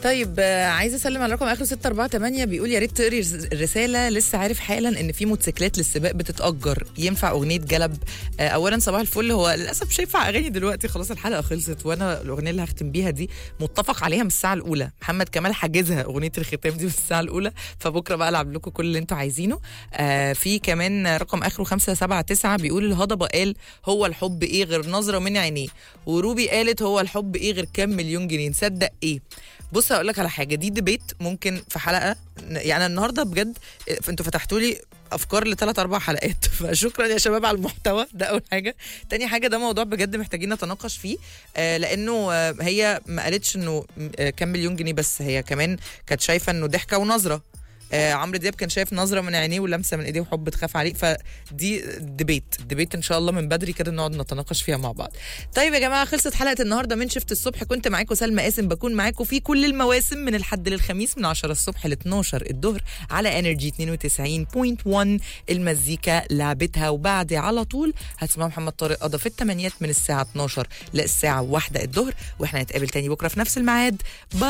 طيب آه، عايزه اسلم على رقم اخره 648 بيقول يا ريت تقري الرس- الرساله لسه عارف حالا ان في موتوسيكلات للسباق بتتاجر ينفع اغنيه جلب آه، اولا صباح الفل هو للاسف مش هينفع اغاني دلوقتي خلاص الحلقه خلصت وانا الاغنيه اللي هختم بيها دي متفق عليها من الساعه الاولى محمد كمال حاجزها اغنيه الختام دي من الساعه الاولى فبكره بقى العب لكم كل اللي انتوا عايزينه آه في كمان رقم اخره 579 بيقول الهضبه قال هو الحب ايه غير نظره من عينيه وروبي قالت هو الحب ايه غير كام مليون جنيه نصدق ايه بص هقول لك على حاجه دي ديبيت ممكن في حلقه يعني النهارده بجد إيه، انتوا فتحتوا لي افكار لثلاث اربع حلقات فشكرا يا شباب على المحتوى ده اول حاجه تاني حاجه ده موضوع بجد محتاجين نتناقش فيه آه لانه آه هي ما قالتش انه آه كام مليون جنيه بس هي كمان كانت شايفه انه ضحكه ونظره آه عمرو دياب كان شايف نظره من عينيه ولمسه من ايديه وحب تخاف عليه فدي ديبيت ديبيت ان شاء الله من بدري كده نقعد نتناقش فيها مع بعض طيب يا جماعه خلصت حلقه النهارده من شفت الصبح كنت معاكم سلمى قاسم بكون معاكم في كل المواسم من الحد للخميس من 10 الصبح ل 12 الظهر على انرجي 92.1 المزيكا لعبتها وبعد على طول هتسمعوا محمد طارق قضى في الثمانيات من الساعه 12 للساعه 1 الظهر واحنا نتقابل تاني بكره في نفس الميعاد باي